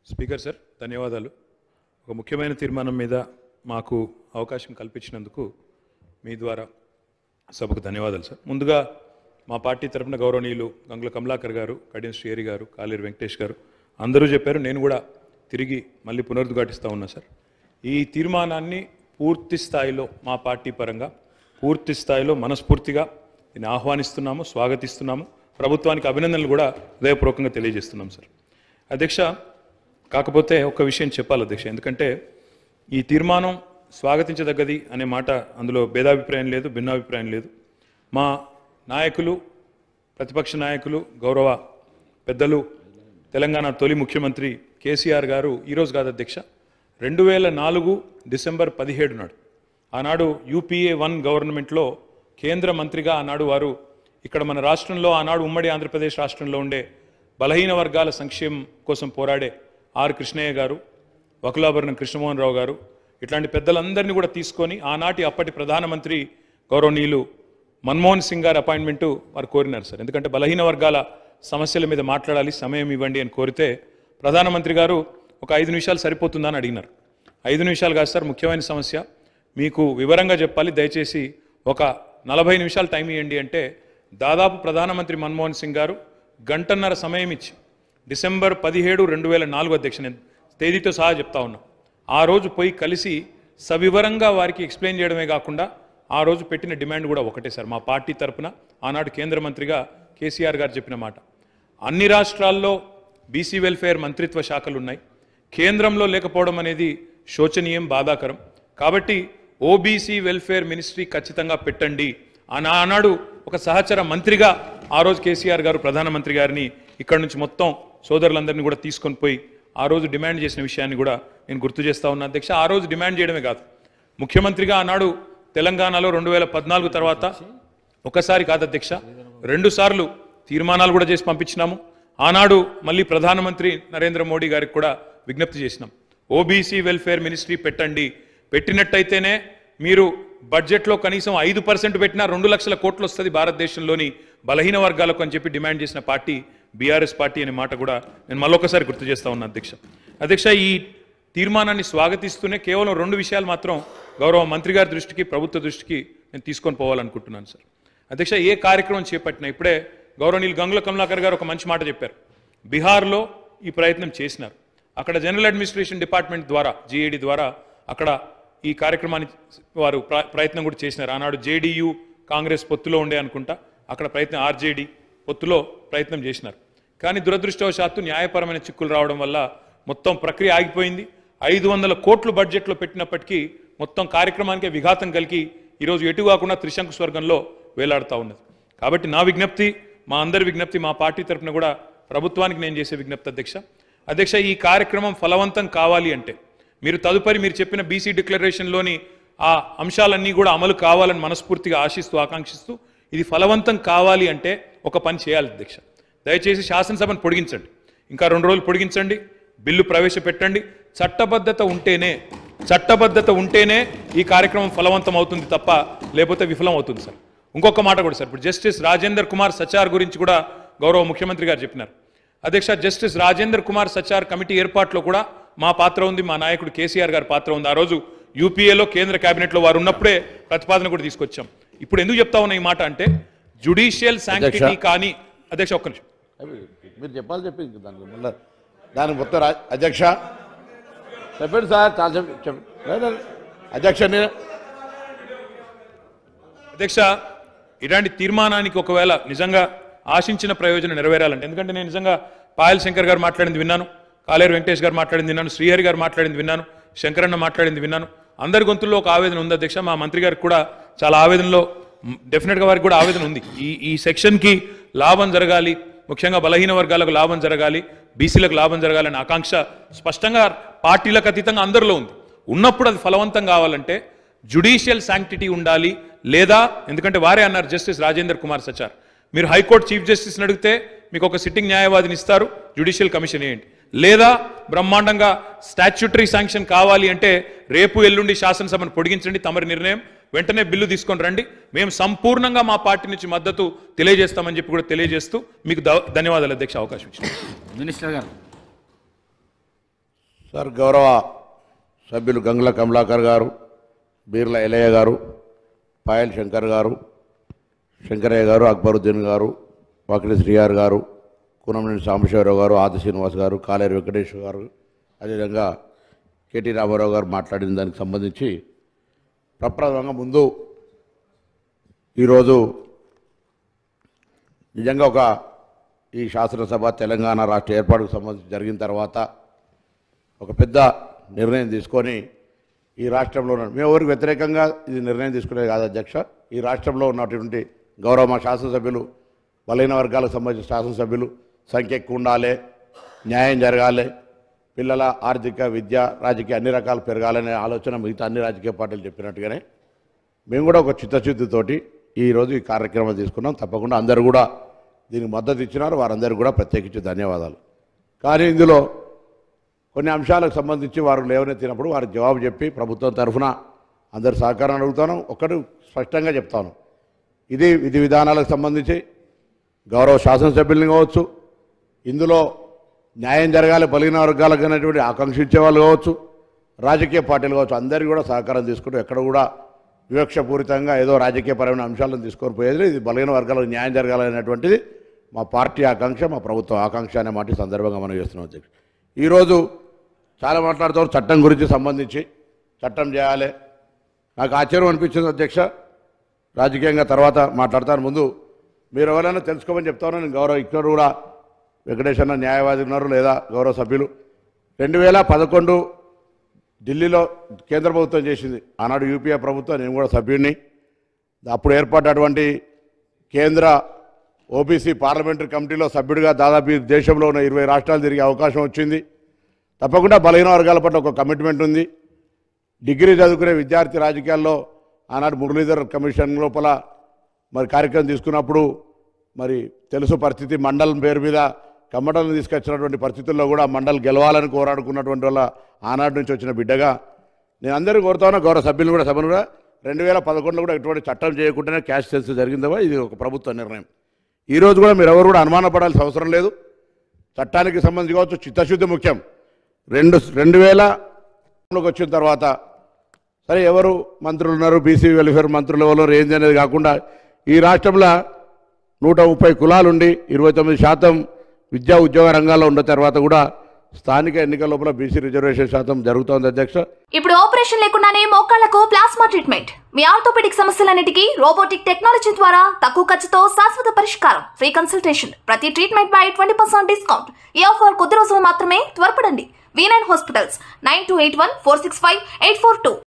Speaker sir ధన్యవాదాలు ఒక ముఖ్యమైన తీర్మానం మీద మాకు అవకాశం కల్పించినందుకు మీ ద్వారా సభకు ధన్యవాదాలు సార్ ముందుగా మా పార్టీ తరపున గౌరవనీయులు గంగుల కమలాకర్ గారు కడియం శ్రీహరి గారు కాలేరు వెంకటేష్ గారు అందరూ చెప్పారు నేను కూడా తిరిగి మళ్ళీ పునరుద్ఘాటిస్తూ ఉన్నా సార్ ఈ తీర్మానాన్ని పూర్తి స్థాయిలో మా పార్టీ పరంగా పూర్తి స్థాయిలో మనస్ఫూర్తిగా దీన్ని ఆహ్వానిస్తున్నాము స్వాగతిస్తున్నాము ప్రభుత్వానికి అభినందనలు కూడా హృదయపూర్వకంగా తెలియజేస్తున్నాం సార్ అధ్యక్ష కాకపోతే ఒక విషయం చెప్పాలి అధ్యక్ష ఎందుకంటే ఈ తీర్మానం స్వాగతించదగ్గది అనే మాట అందులో భేదాభిప్రాయం లేదు భిన్నాభిప్రాయం లేదు మా నాయకులు ప్రతిపక్ష నాయకులు గౌరవ పెద్దలు తెలంగాణ తొలి ముఖ్యమంత్రి కేసీఆర్ గారు ఈరోజు కాదు అధ్యక్ష రెండు వేల నాలుగు డిసెంబర్ పదిహేడు నాడు ఆనాడు యూపీఏ వన్ గవర్నమెంట్లో కేంద్ర మంత్రిగా ఆనాడు వారు ఇక్కడ మన రాష్ట్రంలో ఆనాడు ఉమ్మడి ఆంధ్రప్రదేశ్ రాష్ట్రంలో ఉండే బలహీన వర్గాల సంక్షేమం కోసం పోరాడే ఆర్ కృష్ణయ్య గారు వకులాభరణం కృష్ణమోహన్ రావు గారు ఇట్లాంటి పెద్దలందరినీ కూడా తీసుకొని ఆనాటి అప్పటి ప్రధానమంత్రి గౌరవనీయులు మన్మోహన్ సింగ్ గారి అపాయింట్మెంటు వారు కోరినారు సార్ ఎందుకంటే బలహీన వర్గాల సమస్యల మీద మాట్లాడాలి సమయం ఇవ్వండి అని కోరితే ప్రధానమంత్రి గారు ఒక ఐదు నిమిషాలు సరిపోతుందా అని అడిగినారు ఐదు నిమిషాలు కాదు సార్ ముఖ్యమైన సమస్య మీకు వివరంగా చెప్పాలి దయచేసి ఒక నలభై నిమిషాలు టైం ఇవ్వండి అంటే దాదాపు ప్రధానమంత్రి మన్మోహన్ సింగ్ గారు గంటన్నర సమయం ఇచ్చి డిసెంబర్ పదిహేడు రెండు వేల నాలుగు అధ్యక్ష నేను తేదీతో సహా చెప్తా ఉన్నా ఆ రోజు పోయి కలిసి సవివరంగా వారికి ఎక్స్ప్లెయిన్ చేయడమే కాకుండా ఆ రోజు పెట్టిన డిమాండ్ కూడా ఒకటే సార్ మా పార్టీ తరపున ఆనాడు కేంద్ర మంత్రిగా కేసీఆర్ గారు చెప్పిన మాట అన్ని రాష్ట్రాల్లో బీసీ వెల్ఫేర్ మంత్రిత్వ శాఖలు ఉన్నాయి కేంద్రంలో లేకపోవడం అనేది శోచనీయం బాధాకరం కాబట్టి ఓబీసీ వెల్ఫేర్ మినిస్ట్రీ ఖచ్చితంగా పెట్టండి అని ఆనాడు ఒక సహచర మంత్రిగా ఆ రోజు కేసీఆర్ గారు ప్రధానమంత్రి గారిని ఇక్కడ నుంచి మొత్తం సోదరులందరినీ కూడా తీసుకొని పోయి ఆ రోజు డిమాండ్ చేసిన విషయాన్ని కూడా నేను గుర్తు చేస్తా ఉన్నా అధ్యక్ష ఆ రోజు డిమాండ్ చేయడమే కాదు ముఖ్యమంత్రిగా ఆనాడు తెలంగాణలో రెండు వేల పద్నాలుగు తర్వాత ఒకసారి కాదు అధ్యక్ష రెండు సార్లు తీర్మానాలు కూడా చేసి పంపించినాము ఆనాడు మళ్ళీ ప్రధానమంత్రి నరేంద్ర మోడీ గారికి కూడా విజ్ఞప్తి చేసినాం ఓబీసీ వెల్ఫేర్ మినిస్ట్రీ పెట్టండి పెట్టినట్టయితేనే మీరు బడ్జెట్లో కనీసం ఐదు పర్సెంట్ పెట్టినా రెండు లక్షల కోట్లు వస్తుంది భారతదేశంలోని బలహీన వర్గాలకు అని చెప్పి డిమాండ్ చేసిన పార్టీ బీఆర్ఎస్ పార్టీ అనే మాట కూడా నేను మళ్ళొకసారి గుర్తు చేస్తా ఉన్నా అధ్యక్ష అధ్యక్ష ఈ తీర్మానాన్ని స్వాగతిస్తూనే కేవలం రెండు విషయాలు మాత్రం గౌరవ మంత్రి గారి దృష్టికి ప్రభుత్వ దృష్టికి నేను తీసుకొని పోవాలనుకుంటున్నాను సార్ అధ్యక్ష ఏ కార్యక్రమం చేపట్టినా ఇప్పుడే గౌరవనీయులు గంగుల కమలాకర్ గారు ఒక మంచి మాట చెప్పారు బీహార్లో ఈ ప్రయత్నం చేసినారు అక్కడ జనరల్ అడ్మినిస్ట్రేషన్ డిపార్ట్మెంట్ ద్వారా జీఏడి ద్వారా అక్కడ ఈ కార్యక్రమాన్ని వారు ప్ర- ప్రయత్నం కూడా చేసినారు ఆనాడు జేడీయూ కాంగ్రెస్ పొత్తులో ఉండే అనుకుంటా అక్కడ ప్రయత్నం ఆర్జేడీ పొత్తులో ప్రయత్నం చేసినారు కానీ దురదృష్టవశాత్తు న్యాయపరమైన చిక్కులు రావడం వల్ల మొత్తం ప్రక్రియ ఆగిపోయింది ఐదు వందల కోట్లు బడ్జెట్లో పెట్టినప్పటికీ మొత్తం కార్యక్రమానికే విఘాతం కలిగి ఈరోజు ఎటు కాకుండా త్రిశంకు స్వర్గంలో వేలాడుతూ ఉన్నది కాబట్టి నా విజ్ఞప్తి మా అందరి విజ్ఞప్తి మా పార్టీ తరఫున కూడా ప్రభుత్వానికి నేను చేసే విజ్ఞప్తి అధ్యక్ష అధ్యక్ష ఈ కార్యక్రమం ఫలవంతం కావాలి అంటే మీరు తదుపరి మీరు చెప్పిన బీసీ డిక్లరేషన్లోని ఆ అంశాలన్నీ కూడా అమలు కావాలని మనస్ఫూర్తిగా ఆశిస్తూ ఆకాంక్షిస్తూ ఇది ఫలవంతం కావాలి అంటే ఒక పని చేయాలి అధ్యక్ష దయచేసి శాసనసభను పొడిగించండి ఇంకా రెండు రోజులు పొడిగించండి బిల్లు ప్రవేశపెట్టండి చట్టబద్ధత ఉంటేనే చట్టబద్ధత ఉంటేనే ఈ కార్యక్రమం ఫలవంతం అవుతుంది తప్ప లేకపోతే విఫలం అవుతుంది సార్ ఇంకొక మాట కూడా సార్ ఇప్పుడు జస్టిస్ రాజేందర్ కుమార్ సచార్ గురించి కూడా గౌరవ ముఖ్యమంత్రి గారు చెప్పినారు అధ్యక్ష జస్టిస్ రాజేందర్ కుమార్ సచార్ కమిటీ ఏర్పాట్లో కూడా మా పాత్ర ఉంది మా నాయకుడు కేసీఆర్ గారి పాత్ర ఉంది ఆ రోజు యూపీఏలో కేంద్ర కేబినెట్లో వారు ఉన్నప్పుడే ప్రతిపాదన కూడా తీసుకొచ్చాం ఇప్పుడు ఎందుకు చెప్తా ఉన్నా ఈ మాట అంటే జుడిషియల్ శాంక్టిటీ కానీ అధ్యక్ష ఒక్క నిమిషం అవి మీరు చెప్పాలి చెప్పింది దానికి మళ్ళీ దానికి మొత్తం రా- అధ్యక్ష చెప్పండి సార్ చాలా చెప్పి చెప్పండి లేదు, లేదు. అధ్యక్ష నేను అధ్యక్ష ఇలాంటి తీర్మానానికి ఒకవేళ నిజంగా ఆశించిన ప్రయోజనం నెరవేరాలంటే ఎందుకంటే నేను నిజంగా పాయల్ శంకర్ గారు మాట్లాడింది విన్నాను కాలేరు వెంకటేష్ గారు మాట్లాడింది విన్నాను శ్రీహరి గారు మాట్లాడింది విన్నాను శంకరన్న మాట్లాడింది విన్నాను అందరి గొంతుల్లో ఒక ఆవేదన ఉంది అధ్యక్ష మా మంత్రి గారికి కూడా చాలా ఆవేదనలో డెఫినెట్గా వారికి కూడా ఆవేదన ఉంది ఈ ఈ సెక్షన్కి లాభం జరగాలి ముఖ్యంగా బలహీన వర్గాలకు లాభం జరగాలి బీసీలకు లాభం జరగాలనే ఆకాంక్ష స్పష్టంగా పార్టీలకు అతీతంగా అందరిలో ఉంది ఉన్నప్పుడు అది ఫలవంతం కావాలంటే జుడిషియల్ శాంక్టిటీ ఉండాలి లేదా ఎందుకంటే వారే అన్నారు జస్టిస్ రాజేందర్ కుమార్ సచార్ మీరు హైకోర్టు చీఫ్ జస్టిస్ని అడిగితే మీకు ఒక సిట్టింగ్ న్యాయవాదిని ఇస్తారు జుడిషియల్ కమిషన్ ఏంటి లేదా బ్రహ్మాండంగా స్టాచ్యూటరీ శాంక్షన్ కావాలి అంటే రేపు ఎల్లుండి శాసనసభను పొడిగించండి తమరి నిర్ణయం వెంటనే బిల్లు తీసుకొని రండి మేము సంపూర్ణంగా మా పార్టీ నుంచి మద్దతు తెలియజేస్తామని చెప్పి కూడా తెలియజేస్తూ మీకు ధ- ధన్యవాదాలు అధ్యక్ష అవకాశం ఇచ్చింది మినిస్టర్ గారు సార్ గౌరవ సభ్యులు గంగుల కమలాకర్ గారు బీర్ల ఎలయ్య గారు పాయల్ శంకర్ గారు శంకరయ్య గారు అక్బరుద్దీన్ గారు వాకిటి శ్రీయార్ గారు కూనంనేని సాంబశివరావు గారు ఆది శ్రీనివాస్ గారు కాలేరు వెంకటేశ్వర గారు అదేవిధంగా కేటీ రామారావు గారు మాట్లాడిన దానికి సంబంధించి ప్రప్రథమంగా ముందు ఈరోజు నిజంగా ఒక ఈ శాసనసభ తెలంగాణ రాష్ట్ర ఏర్పాటుకు సంబంధించి జరిగిన తర్వాత ఒక పెద్ద నిర్ణయం తీసుకొని ఈ రాష్ట్రంలో ఉన్న మేము ఎవరికి వ్యతిరేకంగా ఇది నిర్ణయం తీసుకునేది కాదు అధ్యక్ష ఈ రాష్ట్రంలో ఉన్నటువంటి గౌరవ మా శాసనసభ్యులు బలహీన వర్గాలకు సంబంధించిన శాసనసభ్యులు సంఖ్య ఎక్కువ ఉండాలి న్యాయం జరగాలి పిల్లల ఆర్థిక విద్య రాజకీయ అన్ని రకాలు పెరగాలనే ఆలోచన మిగతా అన్ని రాజకీయ పార్టీలు చెప్పినట్టుగానే మేము కూడా ఒక చిత్తశుద్ధితోటి ఈరోజు ఈ కార్యక్రమం తీసుకున్నాం తప్పకుండా అందరూ కూడా దీనికి మద్దతు ఇచ్చినారు వారందరికీ కూడా ప్రత్యేకించి ధన్యవాదాలు కానీ ఇందులో కొన్ని అంశాలకు సంబంధించి వారు లేవనెత్తినప్పుడు వారికి జవాబు చెప్పి ప్రభుత్వం తరఫున అందరి సహకారం అడుగుతాను ఒక్కటి స్పష్టంగా చెప్తాను ఇది విధి విధానాలకు సంబంధించి గౌరవ శాసనసభ్యుల్ని కావచ్చు ఇందులో న్యాయం జరగాలి బలిగిన వర్గాలకు అనేటువంటి ఆకాంక్షించే వాళ్ళు కావచ్చు రాజకీయ పార్టీలు కావచ్చు అందరికీ కూడా సహకారం తీసుకుంటూ ఎక్కడ కూడా వివక్షపూరితంగా ఏదో రాజకీయపరమైన అంశాలను తీసుకొని పోయేది ఇది బలహీన వర్గాలకు న్యాయం జరగాలనేటువంటిది మా పార్టీ ఆకాంక్ష మా ప్రభుత్వం ఆకాంక్ష అనే మాట ఈ సందర్భంగా మనం చేస్తున్నాం అధ్యక్ష ఈరోజు చాలా మాట్లాడుతారు చట్టం గురించి సంబంధించి చట్టం చేయాలి నాకు ఆశ్చర్యం అనిపించింది అధ్యక్ష రాజకీయంగా తర్వాత మాట్లాడతాను ముందు మీరు ఎవరైనా తెలుసుకోమని చెప్తాను నేను గౌరవ ఇక్కడ కూడా వెంకటేష్ అన్న న్యాయవాది ఉన్నారు లేదా గౌరవ సభ్యులు రెండు వేల పదకొండు ఢిల్లీలో కేంద్ర ప్రభుత్వం చేసింది ఆనాడు యూపీఏ ప్రభుత్వం నేను కూడా సభ్యుడిని అప్పుడు ఏర్పడినటువంటి కేంద్ర ఓబీసీ పార్లమెంటరీ కమిటీలో సభ్యుడిగా దాదాపు ఈ దేశంలో ఉన్న ఇరవై రాష్ట్రాలు తిరిగే అవకాశం వచ్చింది తప్పకుండా బలహీన వర్గాల పట్ల ఒక కమిట్మెంట్ ఉంది డిగ్రీ చదువుకునే విద్యార్థి రాజకీయాల్లో ఆనాడు మురళీధర్ కమిషన్ లోపల మరి కార్యక్రమం తీసుకున్నప్పుడు మరి తెలుసు పరిస్థితి మండలం పేరు మీద కమ్మటలను తీసుకొచ్చినటువంటి పరిస్థితుల్లో కూడా మండల్ గెలవాలని కోరాడుకున్నటువంటి వాళ్ళ ఆనాడు నుంచి వచ్చిన బిడ్డగా నేను అందరూ కోరుతాను గౌరవ సభ్యులు కూడా సభను కూడా రెండు వేల పదకొండులో కూడా ఎటువంటి చట్టం చేయకుండానే క్యాష్ సెన్స్ జరిగిందవా ఇది ఒక ప్రభుత్వ నిర్ణయం ఈ రోజు కూడా మీరు ఎవరు కూడా అనుమానపడాల్సిన అవసరం లేదు చట్టానికి సంబంధించి కావచ్చు చిత్తశుద్ధి ముఖ్యం రెండు రెండు వేల వచ్చిన తర్వాత సరే ఎవరు మంత్రులు ఉన్నారు బీసీ వెల్ఫేర్ మంత్రులు ఎవరు ఏంది అనేది కాకుండా ఈ రాష్ట్రంలో నూట ముప్పై కులాలుండి ఇరవై తొమ్మిది శాతం విద్యా ఉద్యోగ రంగాల్లో ఉన్న తర్వాత కూడా స్థానిక ఎన్నికల లోపల బీసీ రిజర్వేషన్ శాతం జరుగుతోంది అధ్యక్ష ఇప్పుడు ఆపరేషన్ లేకుండానే మోకాళ్లకు ప్లాస్మా ట్రీట్మెంట్ మీ ఆర్థోపెడిక్ సమస్యలన్నిటికీ రోబోటిక్ టెక్నాలజీ ద్వారా తక్కువ ఖర్చుతో శాశ్వత పరిష్కారం ఫ్రీ కన్సల్టేషన్ ప్రతి ట్రీట్మెంట్ పై ట్వంటీ పర్సెంట్ డిస్కౌంట్ ఈ ఆఫర్ కొద్ది రోజులు మాత్రమే త్వరపడండి V nine hospitals nine two eight one four six five eight four two